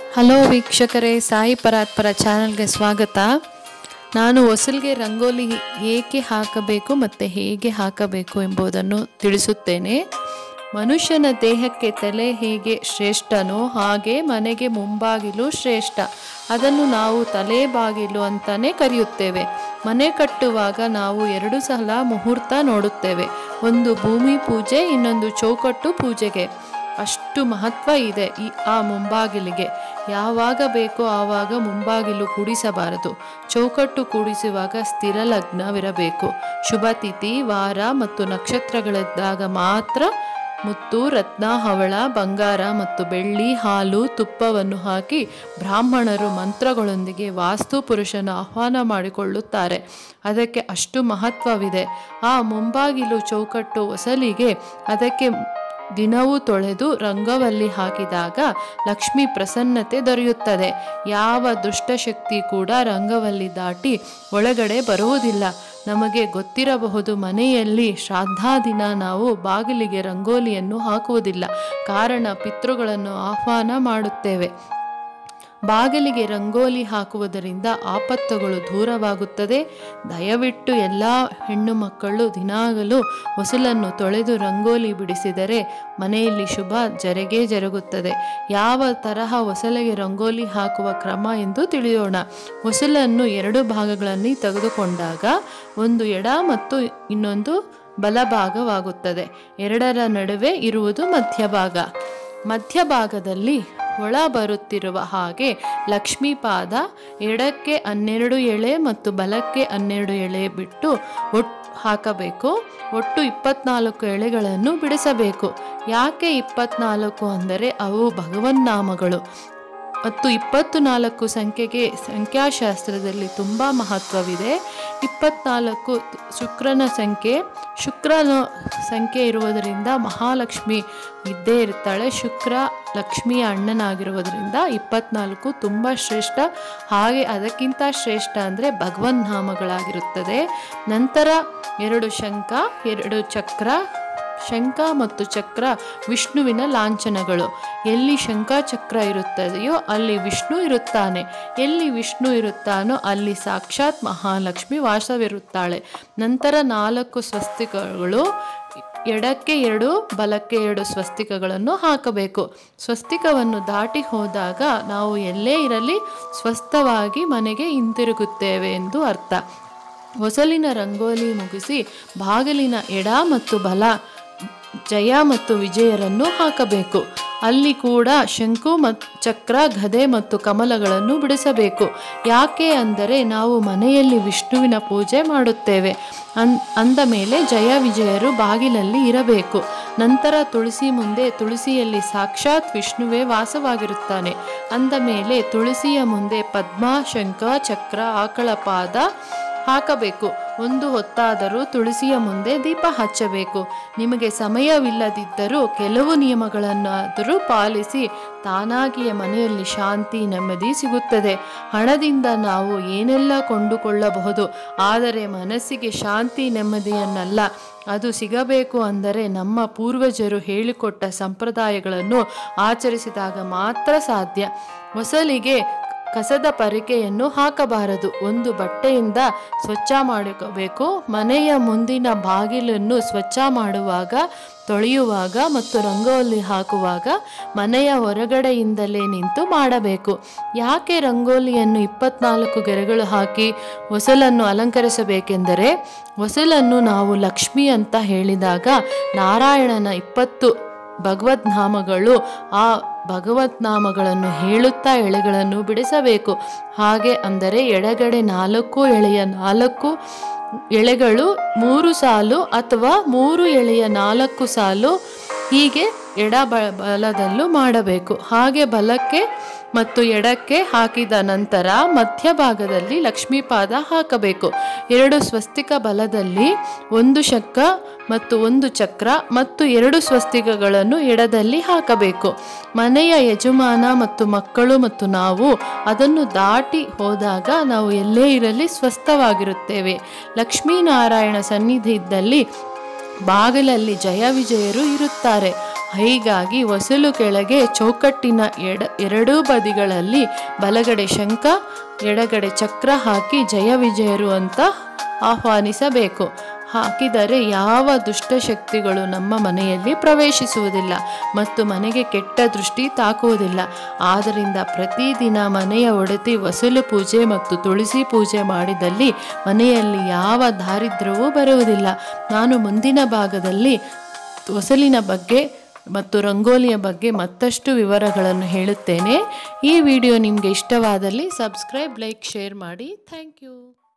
hello ವೀಕ್ಷಕರೇ ಸಾಯಿ ಪರಾತ್ಪರ ಚಾನಲ್ಗೆ ಸ್ವಾಗತ ನಾನು ಹೊಸಲಿಗೆ ರಂಗೋಲಿ ಏಕೆ ಹಾಕಬೇಕು ಮತ್ತು ಹೇಗೆ ಹಾಕಬೇಕು ಎಂಬುದನ್ನು ತಿಳಿಸುತ್ತೇನೆ ಮನುಷ್ಯನ ದೇಹಕ್ಕೆ ತಲೆ ಹೇಗೆ ಶ್ರೇಷ್ಠನೋ ಹಾಗೆ ಮನೆಗೆ ಮುಂಬಾಗಿಲು ಶ್ರೇಷ್ಠ ಅದನ್ನು ನಾವು ತಲೆ ಬಾಗಿಲು ಅಂತಾನೆ ಕರೆಯುತ್ತೇವೆ ಮನೆ ಕಟ್ಟುವಾಗ ನಾವು ಎರಡು ಸಲ ಮುಹೂರ್ತ ನೋಡುತ್ತೇವೆ ಒಂದು ಭೂಮಿ ಪೂಜೆ ಇನ್ನೊಂದು ಚೌಕಟ್ಟು ಪೂಜೆಗೆ ಅಷ್ಟು ಮಹತ್ವ ಇದೆ ಈ ಆ ಮುಂಬಾಗಿಲಿಗೆ ಯಾವಾಗ ಬೇಕೋ ಆವಾಗ ಮುಂಬಾಗಿಲು ಕೂಡಿಸಬಾರದು ಚೌಕಟ್ಟು ಕೂಡಿಸುವಾಗ ಸ್ಥಿರ ಲಗ್ನವಿರಬೇಕು ಶುಭ ತಿಥಿ ವಾರ ಮತ್ತು ನಕ್ಷತ್ರಗಳಿದ್ದಾಗ ಮಾತ್ರ ಮುತ್ತು ರತ್ನ ಹವಳ ಬಂಗಾರ ಮತ್ತು ಬೆಳ್ಳಿ ಹಾಲು ತುಪ್ಪವನ್ನು ಹಾಕಿ ಬ್ರಾಹ್ಮಣರು ಮಂತ್ರಗಳೊಂದಿಗೆ ವಾಸ್ತು ಪುರುಷನ ಆಹ್ವಾನ ಮಾಡಿಕೊಳ್ಳುತ್ತಾರೆ ಅದಕ್ಕೆ ಅಷ್ಟು ಮಹತ್ವವಿದೆ ಆ ಮುಂಬಾಗಿಲು ಚೌಕಟ್ಟು ಹೊಸಲಿಗೆ ಅದಕ್ಕೆ ದಿನವೂ ತೊಳೆದು ರಂಗವಲ್ಲಿ ಹಾಕಿದಾಗ ಲಕ್ಷ್ಮಿ ಪ್ರಸನ್ನತೆ ದೊರೆಯುತ್ತದೆ ಯಾವ ದುಷ್ಟಶಕ್ತಿ ಕೂಡ ರಂಗವಲ್ಲಿ ದಾಟಿ ಒಳಗಡೆ ಬರುವುದಿಲ್ಲ ನಮಗೆ ಗೊತ್ತಿರಬಹುದು ಮನೆಯಲ್ಲಿ ಶ್ರಾದ್ದ ದಿನ ನಾವು ಬಾಗಿಲಿಗೆ ರಂಗೋಲಿಯನ್ನು ಹಾಕುವುದಿಲ್ಲ ಕಾರಣ ಪಿತೃಗಳನ್ನು ಆಹ್ವಾನ ಮಾಡುತ್ತೇವೆ ಬಾಗಿಲಿಗೆ ರಂಗೋಲಿ ಹಾಕುವುದರಿಂದ ಆಪತ್ತುಗಳು ದೂರವಾಗುತ್ತದೆ ದಯವಿಟ್ಟು ಎಲ್ಲ ಹೆಣ್ಣು ಮಕ್ಕಳು ದಿನಾಗಲೂ ಹೊಸಲನ್ನು ತೊಳೆದು ರಂಗೋಲಿ ಬಿಡಿಸಿದರೆ ಮನೆಯಲ್ಲಿ ಶುಭ ಜರಗೇ ಜರುಗುತ್ತದೆ ಯಾವ ತರಹ ಹೊಸಲಿಗೆ ರಂಗೋಲಿ ಹಾಕುವ ಕ್ರಮ ಎಂದು ತಿಳಿಯೋಣ ಹೊಸಲನ್ನು ಎರಡು ಭಾಗಗಳಲ್ಲಿ ತೆಗೆದುಕೊಂಡಾಗ ಒಂದು ಎಡ ಮತ್ತು ಇನ್ನೊಂದು ಬಲಭಾಗವಾಗುತ್ತದೆ ಎರಡರ ನಡುವೆ ಇರುವುದು ಮಧ್ಯಭಾಗ ಮಧ್ಯಭಾಗದಲ್ಲಿ ಒಳ ಬರುತ್ತಿರುವ ಹಾಗೆ ಲಕ್ಷ್ಮೀ ಪಾದ ಎಡಕ್ಕೆ ಹನ್ನೆರಡು ಎಳೆ ಮತ್ತು ಬಲಕ್ಕೆ ಹನ್ನೆರಡು ಎಳೆ ಬಿಟ್ಟು ಒಟ್ಟು ಹಾಕಬೇಕು ಒಟ್ಟು ಇಪ್ಪತ್ನಾಲ್ಕು ಎಳೆಗಳನ್ನು ಬಿಡಿಸಬೇಕು ಯಾಕೆ ಇಪ್ಪತ್ನಾಲ್ಕು ಅಂದರೆ ಅವು ಭಗವನ್ನಾಮಗಳು ಮತ್ತು ಇಪ್ಪತ್ತು ನಾಲ್ಕು ಸಂಖ್ಯೆಗೆ ಸಂಖ್ಯಾಶಾಸ್ತ್ರದಲ್ಲಿ ತುಂಬ ಮಹತ್ವವಿದೆ ಇಪ್ಪತ್ನಾಲ್ಕು ಶುಕ್ರನ ಸಂಖ್ಯೆ ಶುಕ್ರನ ಸಂಖ್ಯೆ ಇರುವುದರಿಂದ ಮಹಾಲಕ್ಷ್ಮಿ ಇದ್ದೇ ಇರ್ತಾಳೆ ಶುಕ್ರ ಲಕ್ಷ್ಮಿಯ ಅಣ್ಣನಾಗಿರುವುದರಿಂದ ಇಪ್ಪತ್ನಾಲ್ಕು ತುಂಬ ಶ್ರೇಷ್ಠ ಹಾಗೆ ಅದಕ್ಕಿಂತ ಶ್ರೇಷ್ಠ ಅಂದರೆ ಭಗವನ್ ನಾಮಗಳಾಗಿರುತ್ತದೆ ನಂತರ ಎರಡು ಶಂಖ ಎರಡು ಚಕ್ರ ಶಂಖ ಮತ್ತು ಚಕ್ರ ವಿಷ್ಣುವಿನ ಲಾಂಛನಗಳು ಎಲ್ಲಿ ಶಂಖ ಚಕ್ರ ಇರುತ್ತದೆಯೋ ಅಲ್ಲಿ ವಿಷ್ಣು ಇರುತ್ತಾನೆ ಎಲ್ಲಿ ವಿಷ್ಣು ಇರುತ್ತಾನೋ ಅಲ್ಲಿ ಸಾಕ್ಷಾತ್ ಮಹಾಲಕ್ಷ್ಮಿ ವಾಸವಿರುತ್ತಾಳೆ ನಂತರ ನಾಲ್ಕು ಸ್ವಸ್ತಿಕಗಳು ಎಡಕ್ಕೆ ಎರಡು ಬಲಕ್ಕೆ ಎರಡು ಸ್ವಸ್ತಿಕಗಳನ್ನು ಹಾಕಬೇಕು ಸ್ವಸ್ತಿಕವನ್ನು ದಾಟಿ ಹೋದಾಗ ನಾವು ಎಲ್ಲೇ ಇರಲಿ ಸ್ವಸ್ಥವಾಗಿ ಮನೆಗೆ ಹಿಂತಿರುಗುತ್ತೇವೆ ಎಂದು ಅರ್ಥ ಹೊಸಲಿನ ರಂಗೋಲಿ ಮುಗಿಸಿ ಬಾಗಿಲಿನ ಎಡ ಮತ್ತು ಬಲ ಜಯ ಮತ್ತು ವಿಜಯರನ್ನು ಹಾಕಬೇಕು ಅಲ್ಲಿ ಕೂಡ ಶಂಕು ಮತ್ತು ಚಕ್ರ ಗದೆ ಮತ್ತು ಕಮಲಗಳನ್ನು ಬಿಡಿಸಬೇಕು ಯಾಕೆ ಅಂದರೆ ನಾವು ಮನೆಯಲ್ಲಿ ವಿಷ್ಣುವಿನ ಪೂಜೆ ಮಾಡುತ್ತೇವೆ ಅನ್ ಅಂದ ಮೇಲೆ ಜಯ ವಿಜಯರು ಬಾಗಿಲಲ್ಲಿ ಇರಬೇಕು ನಂತರ ತುಳಸಿ ಮುಂದೆ ತುಳಸಿಯಲ್ಲಿ ಸಾಕ್ಷಾತ್ ವಿಷ್ಣುವೇ ವಾಸವಾಗಿರುತ್ತಾನೆ ಅಂದ ಮೇಲೆ ತುಳಸಿಯ ಮುಂದೆ ಪದ್ಮ ಶಂಖ ಚಕ್ರ ಆಕಳ ಪಾದ ಹಾಕಬೇಕು ಒಂದು ಹೊತ್ತಾದರೂ ತುಳಸಿಯ ಮುಂದೆ ದೀಪ ಹಚ್ಚಬೇಕು ನಿಮಗೆ ಸಮಯವಿಲ್ಲದಿದ್ದರೂ ಕೆಲವು ನಿಯಮಗಳನ್ನಾದರೂ ಪಾಲಿಸಿ ತಾನಾಗಿಯೇ ಮನೆಯಲ್ಲಿ ಶಾಂತಿ ನೆಮ್ಮದಿ ಸಿಗುತ್ತದೆ ಹಣದಿಂದ ನಾವು ಏನೆಲ್ಲ ಕೊಂಡುಕೊಳ್ಳಬಹುದು ಆದರೆ ಮನಸ್ಸಿಗೆ ಶಾಂತಿ ನೆಮ್ಮದಿಯನ್ನಲ್ಲ ಅದು ಸಿಗಬೇಕು ಅಂದರೆ ನಮ್ಮ ಪೂರ್ವಜರು ಹೇಳಿಕೊಟ್ಟ ಸಂಪ್ರದಾಯಗಳನ್ನು ಆಚರಿಸಿದಾಗ ಮಾತ್ರ ಸಾಧ್ಯ ಹೊಸಲಿಗೆ ಕಸದ ಪರಿಕೆಯನ್ನು ಹಾಕಬಾರದು ಒಂದು ಬಟ್ಟೆಯಿಂದ ಸ್ವಚ್ಛ ಮಾಡಿಕೋಬೇಕು ಮನೆಯ ಮುಂದಿನ ಬಾಗಿಲನ್ನು ಸ್ವಚ್ಛ ಮಾಡುವಾಗ ತೊಳೆಯುವಾಗ ಮತ್ತು ರಂಗೋಲಿ ಹಾಕುವಾಗ ಮನೆಯ ಹೊರಗಡೆಯಿಂದಲೇ ನಿಂತು ಮಾಡಬೇಕು ಯಾಕೆ ರಂಗೋಲಿಯನ್ನು ಇಪ್ಪತ್ನಾಲ್ಕು ಗೆರೆಗಳು ಹಾಕಿ ಹೊಸಲನ್ನು ಅಲಂಕರಿಸಬೇಕೆಂದರೆ ಹೊಸಲನ್ನು ನಾವು ಲಕ್ಷ್ಮಿ ಅಂತ ಹೇಳಿದಾಗ ನಾರಾಯಣನ ಇಪ್ಪತ್ತು ಭಗವದ್ ನಾಮಗಳು ಆ ಭಗವತ್ ನಾಮಗಳನ್ನು ಹೇಳುತ್ತಾ ಎಳೆಗಳನ್ನು ಬಿಡಿಸಬೇಕು ಹಾಗೆ ಅಂದರೆ ಎಡಗಡೆ ನಾಲ್ಕು ಎಳೆಯ ನಾಲ್ಕು ಎಳೆಗಳು ಮೂರು ಸಾಲು ಅಥವಾ ಮೂರು ಎಳೆಯ ನಾಲ್ಕು ಸಾಲು ಹೀಗೆ ಎಡ ಬ ಬಲದಲ್ಲೂ ಮಾಡಬೇಕು ಹಾಗೆ ಬಲಕ್ಕೆ ಮತ್ತು ಎಡಕ್ಕೆ ಹಾಕಿದ ನಂತರ ಮಧ್ಯಭಾಗದಲ್ಲಿ ಲಕ್ಷ್ಮೀ ಪಾದ ಹಾಕಬೇಕು ಎರಡು ಸ್ವಸ್ತಿಕ ಬಲದಲ್ಲಿ ಒಂದು ಶಂಖ ಮತ್ತು ಒಂದು ಚಕ್ರ ಮತ್ತು ಎರಡು ಸ್ವಸ್ತಿಕಗಳನ್ನು ಎಡದಲ್ಲಿ ಹಾಕಬೇಕು ಮನೆಯ ಯಜಮಾನ ಮತ್ತು ಮಕ್ಕಳು ಮತ್ತು ನಾವು ಅದನ್ನು ದಾಟಿ ಹೋದಾಗ ನಾವು ಎಲ್ಲೇ ಇರಲಿ ಸ್ವಸ್ಥವಾಗಿರುತ್ತೇವೆ ಲಕ್ಷ್ಮೀನಾರಾಯಣ ಸನ್ನಿಧಿ ಇದ್ದಲ್ಲಿ ಬಾಗಿಲಲ್ಲಿ ಜಯ ವಿಜಯರು ಇರುತ್ತಾರೆ ಹೀಗಾಗಿ ಹೊಸಲು ಕೆಳಗೆ ಚೌಕಟ್ಟಿನ ಎಡ ಎರಡೂ ಬದಿಗಳಲ್ಲಿ ಬಲಗಡೆ ಶಂಖ ಎಡಗಡೆ ಚಕ್ರ ಹಾಕಿ ಜಯ ವಿಜಯರು ಅಂತ ಆಹ್ವಾನಿಸಬೇಕು ಹಾಕಿದರೆ ಯಾವ ದುಷ್ಟಶಕ್ತಿಗಳು ನಮ್ಮ ಮನೆಯಲ್ಲಿ ಪ್ರವೇಶಿಸುವುದಿಲ್ಲ ಮತ್ತು ಮನೆಗೆ ಕೆಟ್ಟ ದೃಷ್ಟಿ ತಾಕುವುದಿಲ್ಲ ಆದ್ದರಿಂದ ಪ್ರತಿದಿನ ಮನೆಯ ಒಡತಿ ವಸೂಲು ಪೂಜೆ ಮತ್ತು ತುಳಸಿ ಪೂಜೆ ಮಾಡಿದಲ್ಲಿ ಮನೆಯಲ್ಲಿ ಯಾವ ದಾರಿದ್ರ್ಯವೂ ಬರುವುದಿಲ್ಲ ನಾನು ಮುಂದಿನ ಭಾಗದಲ್ಲಿ ಹೊಸಲಿನ ಬಗ್ಗೆ ಮತ್ತು ರಂಗೋಲಿಯ ಬಗ್ಗೆ ಮತ್ತಷ್ಟು ವಿವರಗಳನ್ನು ಹೇಳುತ್ತೇನೆ ಈ ವಿಡಿಯೋ ನಿಮಗೆ ಇಷ್ಟವಾದಲ್ಲಿ ಸಬ್ಸ್ಕ್ರೈಬ್ ಲೈಕ್ ಶೇರ್ ಮಾಡಿ ಥ್ಯಾಂಕ್ ಯು